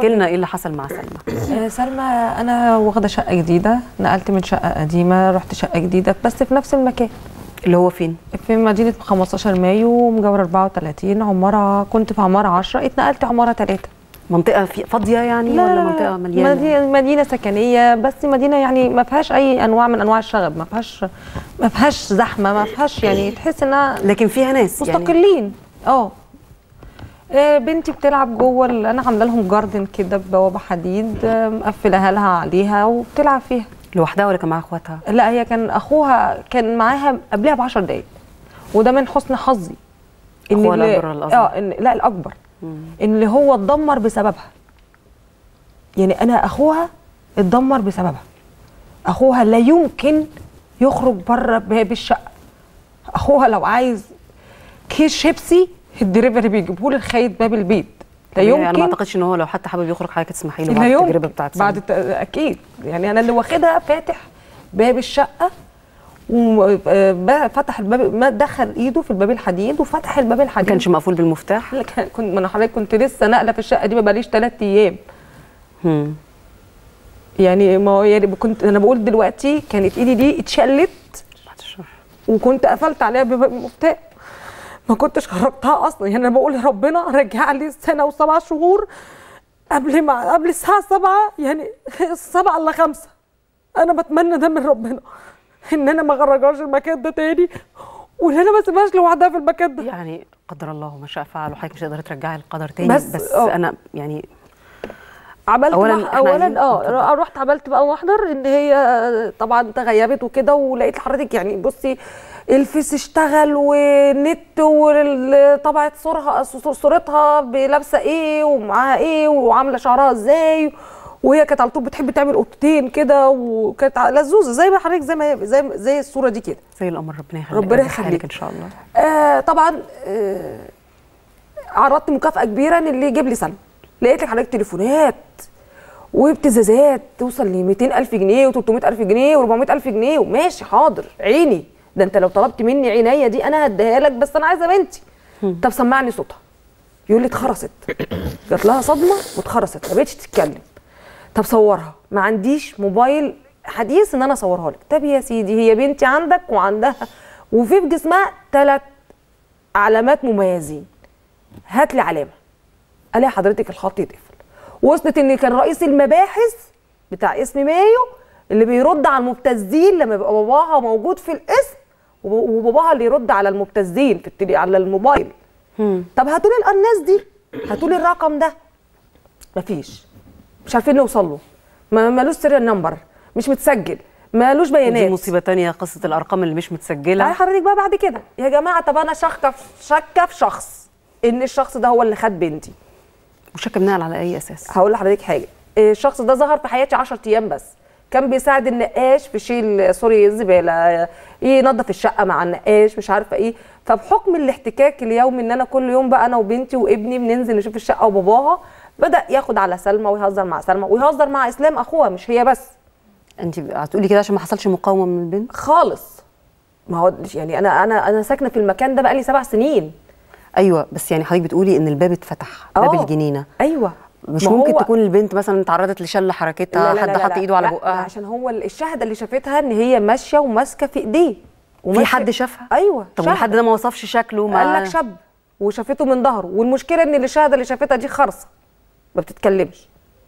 احكي لنا ايه اللي حصل مع سلمى آه، سلمى انا واخده شقه جديده نقلت من شقه قديمه رحت شقه جديده بس في نفس المكان اللي هو فين في مدينه 15 مايو مجاوره 34 عماره كنت في عماره 10 اتنقلت عماره 3 منطقه في فاضيه يعني ولا منطقه مليانه مدينه مدينه سكنيه بس مدينه يعني ما فيهاش اي انواع من انواع الشغب ما فيهاش ما فيهاش زحمه ما فيهاش يعني تحس انها لكن فيها ناس يعني مستقلين اه آه، بنتي بتلعب جوه ال- انا عامله لهم جاردن كده ببوابه حديد آه، مقفلها لها عليها وبتلعب فيها لوحدها ولا كان معاها اخواتها لا هي كان اخوها كان معاها قبلها ب 10 دقايق وده من حسن حظي أخوها اللي- الأكبر ولا الأصغر؟ اه إن لا الاكبر ان اللي هو اتدمر بسببها يعني انا اخوها اتدمر بسببها اخوها لا يمكن يخرج بره باب الشقه اخوها لو عايز كيس شيبسي الدليفري بيجيبه له لغايه باب البيت لا طبيعي، انا ما يمكن اعتقدش ان هو لو حتى حابب يخرج حضرتك تسمحي له لا بعد يمكن التجربه بتاعت بعد سلمى. الت- اكيد يعني انا اللي واخدها فاتح باب الشقه وفتح الباب ما دخل ايده في الباب الحديد وفتح الباب ما الحديد كانش مقفول بالمفتاح لا، كان- كنت ما انا حضرتك كنت لسه ناقله في الشقه دي ما بقاليش ثلاث ايام مم. يعني ما هو يعني كنت انا بقول دلوقتي كانت ايدي دي اتشلت بعد الشر. وكنت قفلت عليها بباب المفتاح ما كنتش خرجتها اصلا يعني انا بقول يا ربنا رجع لي سنه وسبع شهور قبل ما قبل الساعه 7 يعني 7 الا 5 انا بتمنى ده من ربنا ان انا ما اخرجهاش المكان ده تاني وان انا ما اسيبهاش لوحدها في المكان ده يعني قدر الله ما شاء فعل وحضرتك مش هتقدري ترجعي القدر تاني بس- بس, بس آه. انا يعني عملت أولاً اولا إحنا عايزين- اولا اه رحت عملت بقى محضر ان هي طبعا تغيبت وكده ولقيت حضرتك يعني بصي الفيس اشتغل والنت وطبعت صورها صورتها بلابسه ايه ومعاها ايه وعامله شعرها ازاي وهي كانت على طول بتحب تعمل قطتين كده وكانت لزوزه زي ما حضرتك زي ما هي زي زي الصوره دي كده زي القمر ربنا يخليك ربنا يرجع حالك يخليك. ان شاء الله آه طبعا آه عرضت مكافاه كبيره ان اللي يجيب لي سلمى لقيت لك حضرتك تليفونات وابتزازات توصل ل 200000 جنيه و300000 جنيه و400000 جنيه وماشي حاضر عيني ده انت لو طلبت مني عينيا دي انا هديها لك بس انا عايزه بنتي طب سمعني صوتها يقول لي اتخرست جات لها صدمه واتخرست ما بقتش تتكلم طب صورها ما عنديش موبايل حديث ان انا اصورها لك طب يا سيدي هي بنتي عندك وعندها وفي في جسمها ثلاث علامات مميزين هات لي علامه الاقي حضرتك الخط يتقفل وصلت ان كان رئيس المباحث بتاع اسم مايو اللي بيرد على المبتزين لما يبقى باباها موجود في الاسم وب- وباباها اللي يرد على المبتزين في التلي على الموبايل طب هاتوا لي الناس دي هاتوا لي الرقم ده مفيش مش عارفين نوصل له ما مالوش سيريال نمبر مش متسجل مالوش دي بيانات مصيبه تانية قصه الارقام اللي مش متسجله تعالي حضرتك بقى بعد كده يا جماعه طب انا شاكه في شاكه في شخص ان الشخص ده هو اللي خد بنتي وشك بناء على اي اساس هقول لحضرتك حاجه الشخص ده ظهر في حياتي 10 ايام بس كان بيساعد النقاش في شيل سوري الزباله ينظف الشقه مع النقاش مش عارفه ايه فبحكم الاحتكاك اليومي ان انا كل يوم بقى انا وبنتي وابني بننزل نشوف الشقه وباباها بدا ياخد على سلمى ويهزر مع سلمى ويهزر مع اسلام اخوها مش هي بس انت هتقولي كده عشان ما حصلش مقاومه من البنت خالص ما هو يعني انا انا انا ساكنه في المكان ده بقالي سبع سنين ايوه بس يعني حضرتك بتقولي ان الباب اتفتح باب آه. الجنينه ايوه مش ما ممكن هو- تكون البنت مثلا تعرضت لشل حركتها لا لا حد لا حط لا ايده على لا، بقها عشان هو الشاهده اللي شافتها ان هي ماشيه وماسكه في ايديه في وماشية- حد شافها ايوه طب شاهدة. والحد ده ما وصفش شكله ما قال لك شاب وشافته من ظهره والمشكله ان الشاهده اللي شافتها دي خرصه ما بتتكلمش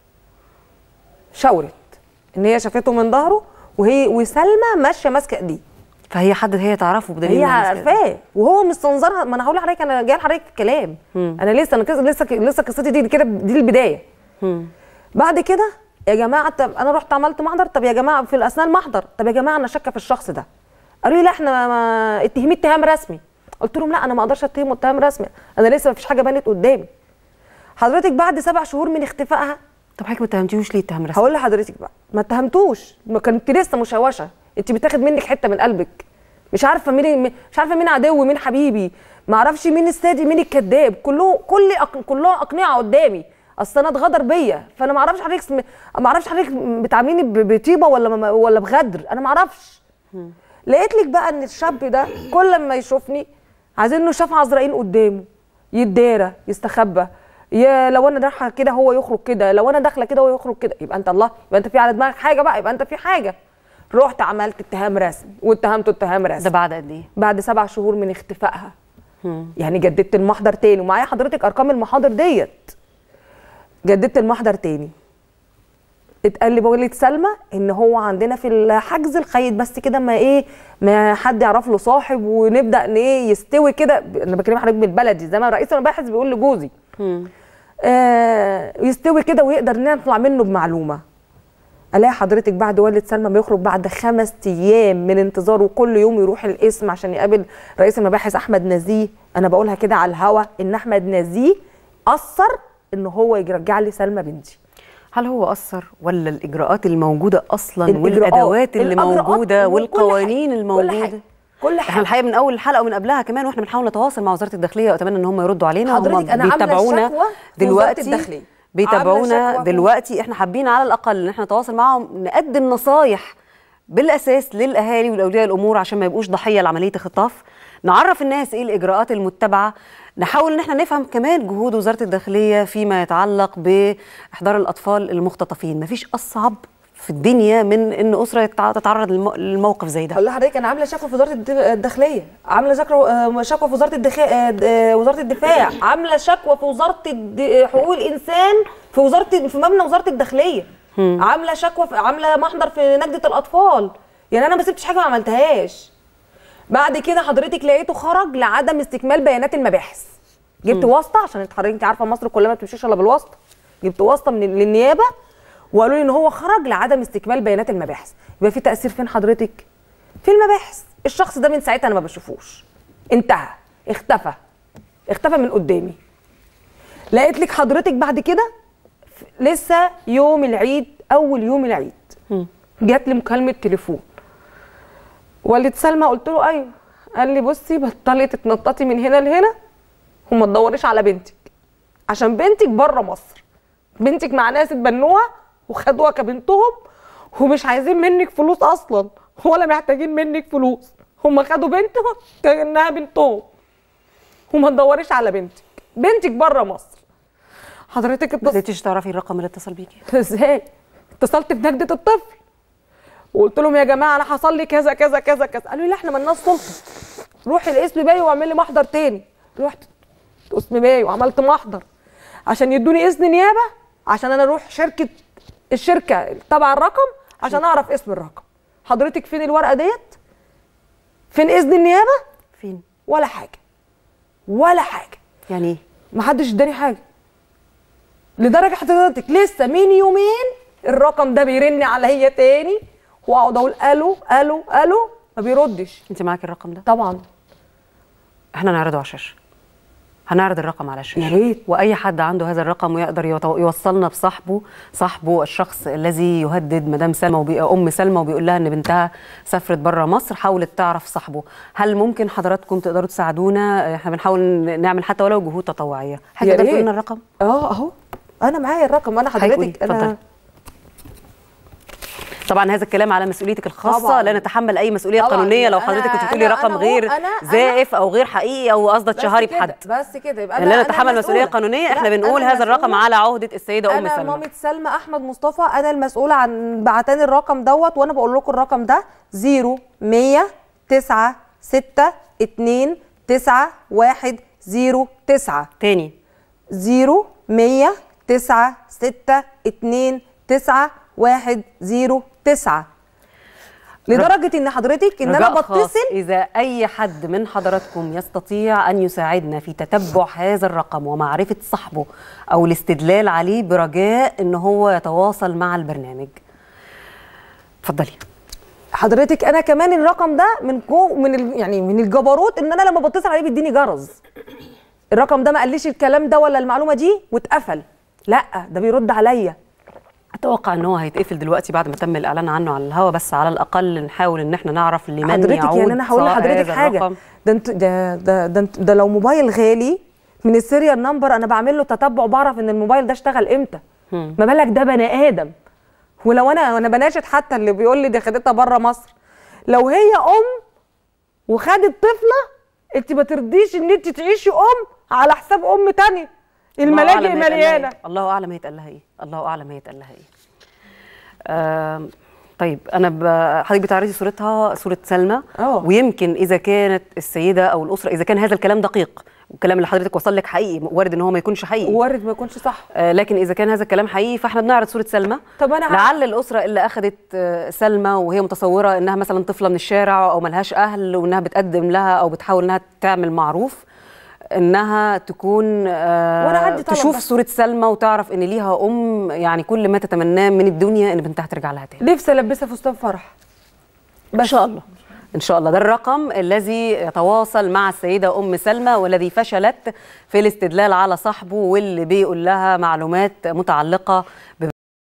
شاورت ان هي شافته من ظهره وهي وسلمى ماشيه ماسكه ايديه فهي حد هي تعرفه بدليل هي إنها ماسكة. عارفاه وهو مستنظرها ما انا هقول لحضرتك انا جاي لحضرتك في الكلام انا لسه انا كده- لسه لسه قصتي دي كده دي البدايه مم. بعد كده يا جماعه طب انا رحت عملت محضر طب يا جماعه في اثناء المحضر طب يا جماعه انا شاكه في الشخص ده قالوا لي لا احنا ما اتهميه اتهام رسمي قلت لهم لا انا ما اقدرش اتهمه اتهام رسمي انا لسه ما فيش حاجه بانت قدامي حضرتك بعد سبع شهور من اختفائها طب حضرتك ما اتهمتيهوش ليه اتهام رسمي هقول لحضرتك بقى ما اتهمتوش ما كنت لسه مشوشه انت بتاخد منك حته من قلبك مش عارفه مين مش عارفه مين عدو مين حبيبي ما اعرفش مين الصادق مين الكذاب كله كل أق... كلها اقنعه قدامي اصل انا اتغدر بيا فانا ما اعرفش حضرتك اسم... ما اعرفش حضرتك بتعامليني ب- بطيبه ولا ما... ولا بغدر انا ما اعرفش لقيت لك بقى ان الشاب ده كل ما يشوفني عايزين انه شاف عزرائيل قدامه يتدارى يستخبى يا لو انا داخله كده هو يخرج كده لو انا داخله كده هو يخرج كده يبقى انت الله يبقى انت في على دماغك حاجه بقى يبقى انت في حاجه رحت عملت اتهام رسمي واتهمته اتهام ده رسمي بعد قد ايه؟ بعد سبع شهور من اختفائها يعني جددت المحضر تاني ومعايا حضرتك ارقام المحاضر ديت جددت المحضر تاني اتقال لي بقول سلمى ان هو عندنا في الحجز الخيط بس كده ما ايه ما حد يعرف له صاحب ونبدا ان ايه يستوي كده ب- انا بكلم حضرتك بالبلدي زي ما رئيس المباحث بيقول لجوزي آه يستوي كده ويقدر ان نطلع منه بمعلومه الاقي حضرتك بعد والد سلمى ما يخرج بعد خمس ايام من انتظاره كل يوم يروح القسم عشان يقابل رئيس المباحث احمد نزيه انا بقولها كده على الهوا ان احمد نزيه اثر ان هو يرجع لي سلمى بنتي هل هو اثر ولا الاجراءات الموجوده اصلا الإجراءات، والادوات اللي الإجراءات موجوده وكل والقوانين حاجة، كل الموجوده حاجة، كل احنا حاجه الحقيقه من اول الحلقه ومن قبلها كمان واحنا بنحاول نتواصل مع وزاره الداخليه واتمنى ان هم يردوا علينا حضرتك وهم أنا عاملة بيتابعونا شكوى في وزارة دلوقتي الداخلية. عاملة بيتابعونا شكوى في- دلوقتي احنا حابين على الاقل ان احنا نتواصل معاهم نقدم نصايح بالاساس للاهالي والاولياء الامور عشان ما يبقوش ضحيه لعمليه الخطاف نعرف الناس ايه الاجراءات المتبعه نحاول ان احنا نفهم كمان جهود وزاره الداخليه فيما يتعلق باحضار الاطفال المختطفين مفيش اصعب في الدنيا من ان اسره يتع- تتعرض للمو- للموقف زي ده هقول لحضرتك انا عامله شكوى في وزاره الد- الداخليه عامله شكوى آه، شكوى في وزاره الدخ... آه، د- آه، وزاره الدفاع عامله شكوى في وزاره الد... حقوق الانسان في وزاره في مبنى وزاره الداخليه عامله شكوى في... عامله محضر في نجده الاطفال يعني انا ما سبتش حاجه ما عملتهاش بعد كده حضرتك لقيته خرج لعدم استكمال بيانات المباحث جبت واسطه عشان حضرتك انت عارفه مصر كلها ما بتمشيش الا بالواسطه جبت واسطه من للنيابه وقالوا لي ان هو خرج لعدم استكمال بيانات المباحث يبقى في تاثير فين حضرتك في المباحث الشخص ده من ساعتها انا ما بشوفوش انتهى اختفى اختفى من قدامي لقيت لك حضرتك بعد كده ف- لسه يوم العيد اول يوم العيد جات لي مكالمه تليفون والد سلمى قلت له ايوه قال لي بصي بطلي تتنططي من هنا لهنا وما تدوريش على بنتك عشان بنتك بره مصر بنتك مع ناس اتبنوها وخدوها كبنتهم ومش عايزين منك فلوس اصلا ولا محتاجين منك فلوس هم خدوا بنتهم كانها بنتهم وما تدوريش على بنتك بنتك بره مصر حضرتك ما اتصلت قدرتيش تعرفي الرقم اللي اتصل بيكي ازاي اتصلت بنجدة الطفل وقلت لهم يا جماعه انا حصل لي كذا كذا كذا كذا قالوا لي لا احنا مالناش سلطه روحي القسم باي واعمل لي محضر تاني رحت قسم باي وعملت محضر عشان يدوني اذن نيابه عشان انا اروح شركه الشركه تبع الرقم عشان اعرف اسم الرقم حضرتك فين الورقه ديت فين اذن النيابه فين ولا حاجه ولا حاجه يعني ايه ما حدش اداني حاجه لدرجه حضرتك لسه من يومين الرقم ده بيرن عليا تاني واقعد اقول الو الو الو ما بيردش انت معاكي الرقم ده طبعا احنا نعرضه على الشاشه هنعرض الرقم على الشاشه يا ريت. واي حد عنده هذا الرقم ويقدر يتو- يوصلنا بصاحبه صاحبه الشخص الذي يهدد مدام سلمى وبي... ام سلمى وبيقول لها ان بنتها سافرت بره مصر حاولت تعرف صاحبه هل ممكن حضراتكم تقدروا تساعدونا احنا بنحاول نعمل حتى ولو جهود تطوعيه حاجه يا تقدر تقول ريت. لنا الرقم اه اهو انا معايا الرقم انا هيقولي. حضرتك انا اتفضلي. طبعا هذا الكلام على مسؤوليتك الخاصه طبعاً. لا نتحمل اي مسؤوليه طبعاً. قانونيه لو أنا- حضرتك كنت بتقولي أنا- رقم أنا غير هو- أنا- أنا- زائف او غير حقيقي او قصدك بس شهري كده، بحد بس كده يبقى لا نتحمل مسؤوليه مسؤولة. قانونيه لا، احنا بنقول أنا هذا الرقم مسؤولة. على عهده السيده ام انا سلمى مامة سلمى احمد مصطفى انا المسؤوله عن بعتاني الرقم دوت وانا بقول لكم الرقم ده 0 100 9 6 2 9 1 0 9 تاني 0 100 9 6 2 9 1 0 9 لدرجه ان حضرتك ان انا رجاء خاص بتصل اذا اي حد من حضراتكم يستطيع ان يساعدنا في تتبع هذا الرقم ومعرفه صاحبه او الاستدلال عليه برجاء ان هو يتواصل مع البرنامج اتفضلي حضرتك انا كمان الرقم ده من جو من ال يعني من الجبروت ان انا لما بتصل عليه بيديني جرز الرقم ده ما قاليش الكلام ده ولا المعلومه دي واتقفل لا ده بيرد عليا اتوقع ان هو هيتقفل دلوقتي بعد ما تم الاعلان عنه على الهوا بس على الاقل نحاول ان احنا نعرف لمن حضرتك يعود يعني انا هقول صاع لحضرتك هذا حاجه الرقم. ده انت ده ده ده, انت ده لو موبايل غالي من السيريال نمبر انا بعمل له تتبع بعرف ان الموبايل ده اشتغل امتى ما بالك ده بني ادم ولو انا وانا بناشد حتى اللي بيقول لي دي خدتها بره مصر لو هي ام وخدت طفله انت ما ترضيش ان انت تعيشي ام على حساب ام تانية الله الملاجئ أعلم هي اتقال لها مليانه إيه. الله اعلم هي اتقال لها ايه الله اعلم هي اتقال لها ايه آم، طيب انا ب- حضرتك بتعرضي صورتها صوره سلمى آه. ويمكن اذا كانت السيده او الاسره اذا كان هذا الكلام دقيق والكلام اللي حضرتك وصل لك حقيقي وارد ان هو ما يكونش حقيقي وارد ما يكونش صح آه، لكن اذا كان هذا الكلام حقيقي فاحنا بنعرض صوره سلمى طب أنا ه- لعل الاسره اللي اخذت آه، سلمى وهي متصوره انها مثلا طفله من الشارع او ملهاش اهل وانها بتقدم لها او بتحاول انها تعمل معروف انها تكون آه، وأنا عندي طلب تشوف بس. صوره سلمى وتعرف ان ليها ام يعني كل ما تتمناه من الدنيا ان بنتها ترجع لها تاني نفسي البسها فستان فرح ان شاء الله ان شاء الله ده الرقم الذي يتواصل مع السيده ام سلمى والذي فشلت في الاستدلال على صاحبه واللي بيقول لها معلومات متعلقه ب